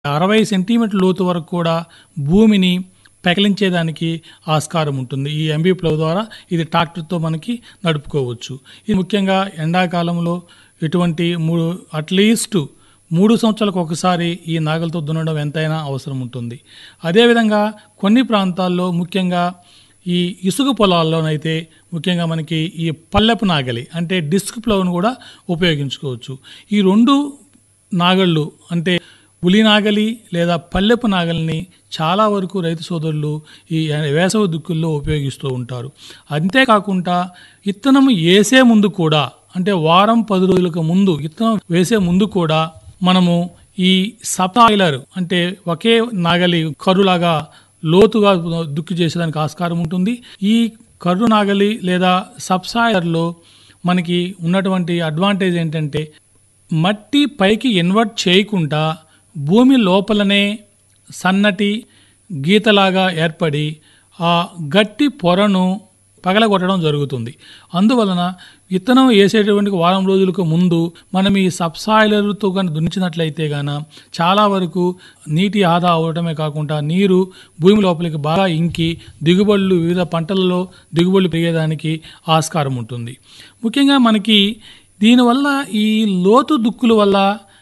అరవై సెంటీమీటర్ల లోతు వరకు కూడా భూమిని పెకలించేదానికి ఆస్కారం ఉంటుంది ఈ ఎంబీ ప్లవ్ ద్వారా ఇది ట్రాక్టర్తో మనకి నడుపుకోవచ్చు ఇది ముఖ్యంగా ఎండాకాలంలో ఎటువంటి మూడు అట్లీస్ట్ మూడు సంవత్సరాలకు ఒకసారి ఈ నాగలతో దున్నడం ఎంతైనా అవసరం ఉంటుంది అదేవిధంగా కొన్ని ప్రాంతాల్లో ముఖ్యంగా ఈ ఇసుక పొలాల్లోనైతే ముఖ్యంగా మనకి ఈ పల్లెపు నాగలి అంటే డిస్క్ ప్లవ్ను కూడా ఉపయోగించుకోవచ్చు ఈ రెండు నాగళ్ళు అంటే పులి నాగలి లేదా పల్లెపు నాగలిని చాలా వరకు రైతు సోదరులు ఈ వేసవి దుక్కుల్లో ఉపయోగిస్తూ ఉంటారు అంతేకాకుండా ఇత్తనం వేసే ముందు కూడా అంటే వారం పది రోజులకు ముందు ఇత్తనం వేసే ముందు కూడా మనము ఈ సబ్సాయిలర్ అంటే ఒకే నాగలి కరులాగా లోతుగా దుక్కి చేసేదానికి ఆస్కారం ఉంటుంది ఈ కర్రు నాగలి లేదా సబ్సాయిలర్లో మనకి ఉన్నటువంటి అడ్వాంటేజ్ ఏంటంటే మట్టి పైకి ఇన్వర్ట్ చేయకుండా భూమి లోపలనే సన్నటి గీతలాగా ఏర్పడి ఆ గట్టి పొరను పగలగొట్టడం జరుగుతుంది అందువలన విత్తనం వేసేటువంటి వారం రోజులకు ముందు మనం ఈ సబ్సాయిలర్తో కానీ దున్నించినట్లయితే గాన చాలా వరకు నీటి ఆదా అవడమే కాకుండా నీరు భూమి లోపలికి బాగా ఇంకి దిగుబడులు వివిధ పంటలలో దిగుబడులు పెరిగేదానికి ఆస్కారం ఉంటుంది ముఖ్యంగా మనకి దీనివల్ల ఈ లోతు దుక్కుల వల్ల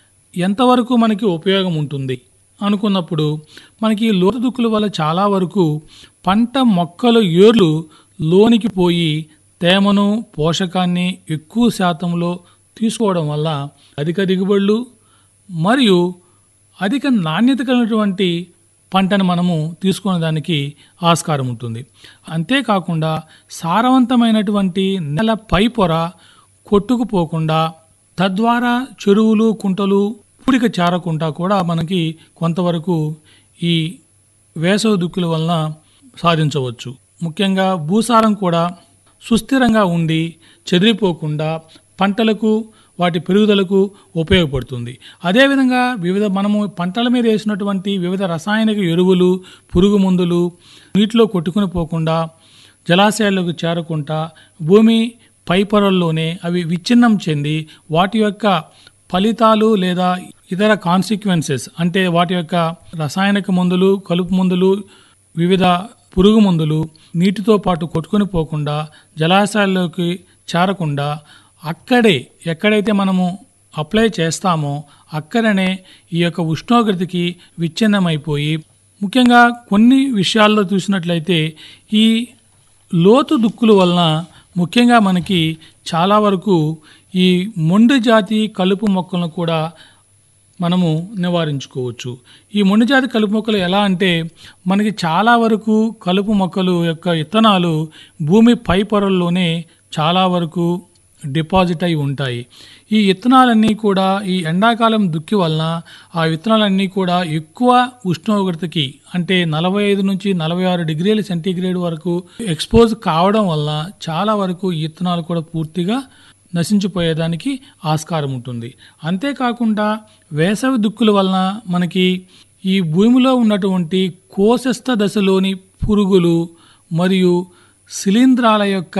ఎంతవరకు మనకి ఉపయోగం ఉంటుంది అనుకున్నప్పుడు మనకి ఈ లోతు దుక్కుల వల్ల చాలా వరకు పంట మొక్కలు ఏర్లు లోనికి పోయి తేమను పోషకాన్ని ఎక్కువ శాతంలో తీసుకోవడం వల్ల అధిక దిగుబడులు మరియు అధిక నాణ్యత కలిగినటువంటి పంటను మనము తీసుకునే దానికి ఆస్కారం ఉంటుంది అంతేకాకుండా సారవంతమైనటువంటి నెల పై పొర కొట్టుకుపోకుండా తద్వారా చెరువులు కుంటలు పూడిక చేరకుండా కూడా మనకి కొంతవరకు ఈ వేసవి దుక్కుల వలన సాధించవచ్చు ముఖ్యంగా భూసారం కూడా సుస్థిరంగా ఉండి చెదిరిపోకుండా పంటలకు వాటి పెరుగుదలకు ఉపయోగపడుతుంది అదేవిధంగా వివిధ మనము పంటల మీద వేసినటువంటి వివిధ రసాయనిక ఎరువులు పురుగు మందులు నీటిలో కొట్టుకుని పోకుండా జలాశయాలకు చేరకుండా భూమి పై పొరల్లోనే అవి విచ్ఛిన్నం చెంది వాటి యొక్క ఫలితాలు లేదా ఇతర కాన్సిక్వెన్సెస్ అంటే వాటి యొక్క రసాయనిక మందులు కలుపు మందులు వివిధ పురుగు మందులు నీటితో పాటు కొట్టుకొని పోకుండా జలాశయాల్లోకి చేరకుండా అక్కడే ఎక్కడైతే మనము అప్లై చేస్తామో అక్కడనే ఈ యొక్క ఉష్ణోగ్రతకి విచ్ఛిన్నమైపోయి ముఖ్యంగా కొన్ని విషయాల్లో చూసినట్లయితే ఈ లోతు దుక్కుల వలన ముఖ్యంగా మనకి చాలా వరకు ఈ మొండి జాతి కలుపు మొక్కలను కూడా మనము నివారించుకోవచ్చు ఈ మొండి జాతి కలుపు మొక్కలు ఎలా అంటే మనకి చాలా వరకు కలుపు మొక్కలు యొక్క విత్తనాలు భూమి పై పొరల్లోనే చాలా వరకు డిపాజిట్ అయి ఉంటాయి ఈ విత్తనాలన్నీ కూడా ఈ ఎండాకాలం దుక్కి వలన ఆ విత్తనాలన్నీ కూడా ఎక్కువ ఉష్ణోగ్రతకి అంటే నలభై ఐదు నుంచి నలభై ఆరు డిగ్రీల సెంటీగ్రేడ్ వరకు ఎక్స్పోజ్ కావడం వల్ల చాలా వరకు ఈ విత్తనాలు కూడా పూర్తిగా నశించిపోయేదానికి ఆస్కారం ఉంటుంది అంతేకాకుండా వేసవి దుక్కుల వలన మనకి ఈ భూమిలో ఉన్నటువంటి కోశస్థ దశలోని పురుగులు మరియు శిలీంధ్రాల యొక్క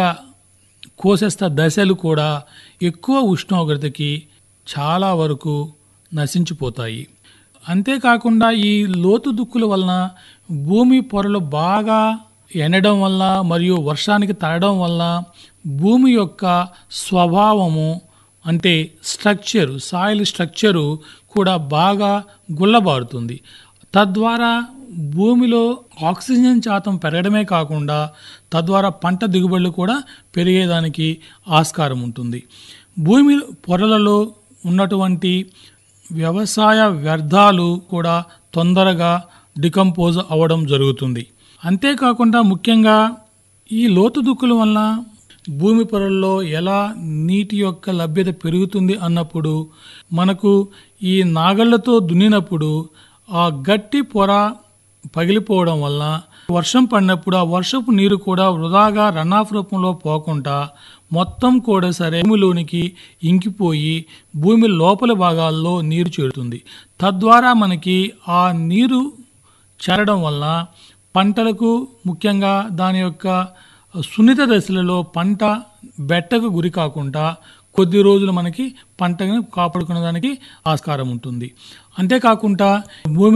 కోశస్థ దశలు కూడా ఎక్కువ ఉష్ణోగ్రతకి చాలా వరకు నశించిపోతాయి అంతేకాకుండా ఈ లోతు దుక్కుల వలన భూమి పొరలు బాగా ఎండడం వల్ల మరియు వర్షానికి తడడం వల్ల భూమి యొక్క స్వభావము అంటే స్ట్రక్చర్ సాయిల్ స్ట్రక్చరు కూడా బాగా గుల్లబారుతుంది తద్వారా భూమిలో ఆక్సిజన్ శాతం పెరగడమే కాకుండా తద్వారా పంట దిగుబడులు కూడా పెరిగేదానికి ఆస్కారం ఉంటుంది భూమి పొరలలో ఉన్నటువంటి వ్యవసాయ వ్యర్థాలు కూడా తొందరగా డికంపోజ్ అవ్వడం జరుగుతుంది అంతేకాకుండా ముఖ్యంగా ఈ లోతు దుక్కుల వల్ల భూమి పొరల్లో ఎలా నీటి యొక్క లభ్యత పెరుగుతుంది అన్నప్పుడు మనకు ఈ నాగళ్లతో దున్నినప్పుడు ఆ గట్టి పొర పగిలిపోవడం వల్ల వర్షం పడినప్పుడు ఆ వర్షపు నీరు కూడా వృధాగా రన్నాఫ్ రూపంలో పోకుండా మొత్తం కూడా సరే భూమిలోనికి ఇంకిపోయి భూమి లోపల భాగాల్లో నీరు చేరుతుంది తద్వారా మనకి ఆ నీరు చేరడం వల్ల పంటలకు ముఖ్యంగా దాని యొక్క సున్నిత దశలలో పంట బెట్టకు గురి కాకుండా కొద్ది రోజులు మనకి పంటను కాపాడుకునే దానికి ఆస్కారం ఉంటుంది అంతేకాకుండా భూమి